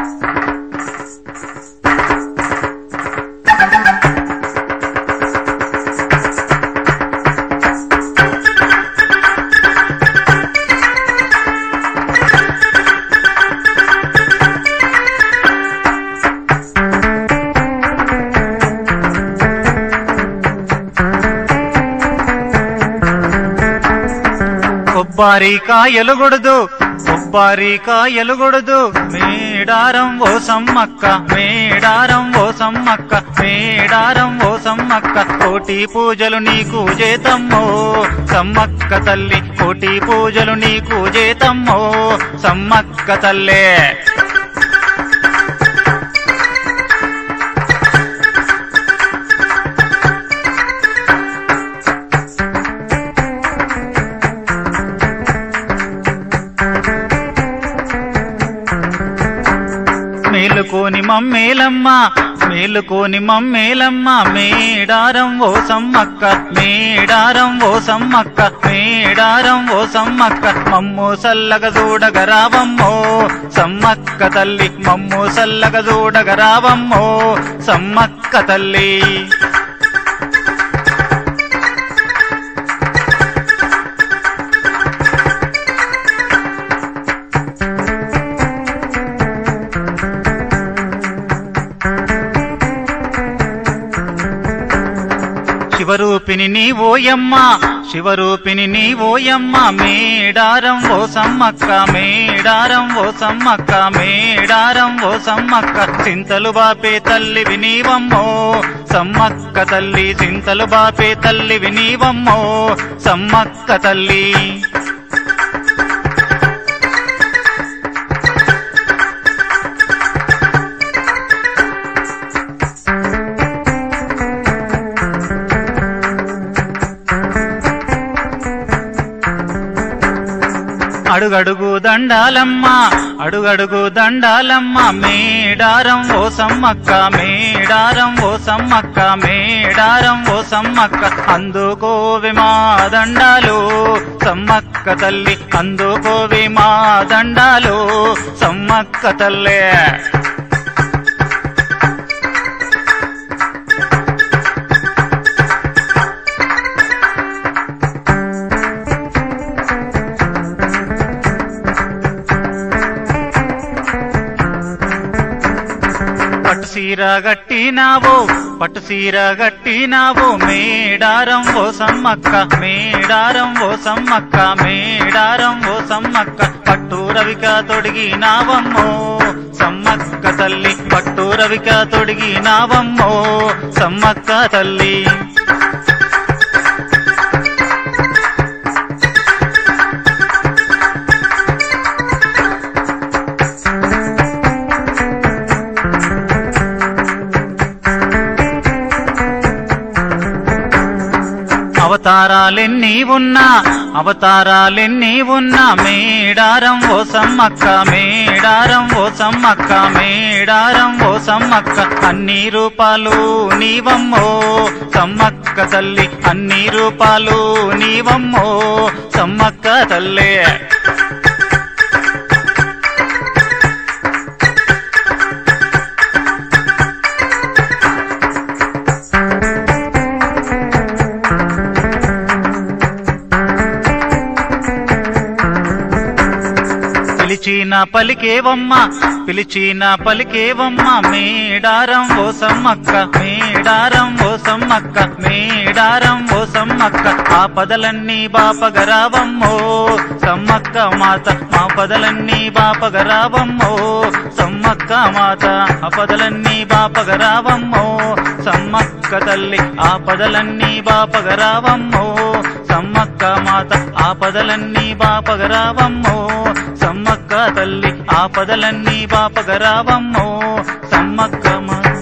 కొబ్బరికాయలు కొడదు కొబ్బరికాయలు కొడదు మేడారం ఓ సమ్మక్క మేడారం ఓ సమ్మక్క మేడారం ఓ సమ్మక్క కోటి పూజలు నీకు చేతమ్మో సమ్మక్క తల్లి కోటి పూజలు నీకు చేతమ్మో సమ్మక్క తల్లే మేలుకోని మమ్మేలమ్మ మేలుకోని మమ్మేలమ్మ మేడారం ఓ సమ్మక్క మేడారం ఓ సమ్మక్క మేడారం ఓ సమ్మక్క మమ్ము సల్లగ చూడగరావమ్మో సమ్మక్క తల్లి మమ్ము సల్లగ చూడగరావమ్మో సమ్మక్క తల్లి శివరూపిణి నీ ఓయమ్మ శివరూపిణి నీ ఓయమ్మ మేడారం ఓ సమ్మక్క మేడారం ఓ సమ్మక్క మేడారం ఓ సమ్మక్క చింతలు బాపే తల్లి వినీవమ్మో సమ్మక్క తల్లి చింతలు బాపే తల్లి వినీవమ్మో సమ్మక్క తల్లి అడుగడుగు దండాలమ్మ అడుగడుగు దండాలమ్మ మేడారం ఓ సమ్మక్క మేడారం ఓ సమ్మక్క మేడారం ఓ సమ్మక్క అందుకోవి మా దండాలు సమ్మక్క తల్లి అందుకోవి మా దండాలు సమ్మక్క తల్లే పట్టు సీర గట్టినావో పట్టు సీర గట్టినావో మేడారం ఓ సమ్మక్క మేడారం ఓ సమ్మక్క మేడారం ఓ సమ్మక్క పట్టు రవిక తొడిగినావమ్మో సమ్మక్క తల్లి పట్టు రవిక తొడిగినావమ్మో సమ్మక్క తల్లి అవతారాలెన్ని ఉన్నా అవతారాలెన్ని ఉన్నా మేడారం ఓ సమ్మక్క మేడారం ఓ సమ్మక్క మేడారం ఓ సమ్మక్క అన్ని రూపాలు నీవమ్మో సమ్మక్క తల్లి అన్ని రూపాలు నీవమ్మో సమ్మక్క తల్లే పిలిచిన పలికేవమ్మ పిలిచిన పలికేవమ్మ మేడారం ఓ సమ్మక్క మేడారం ఓ సమ్మక్క మేడారం ఓ సమ్మక్క ఆ పదలన్నీ బాపగరావమ్మో సమ్మక్క మాత మా పదలన్నీ బాపగరావమ్మో సమ్మక్క మాత ఆ పదలన్నీ బాపగరావమ్మో సమ్మక్క తల్లి ఆ పదలన్నీ బాపగరావమ్మో సమ్మక్క మాత ఆ పదలన్నీ బాపగరావమ్మో సమ్మక్క తల్లి ఆ పదలన్నీ బాపగరావమ్మో సమ్మక్క మాత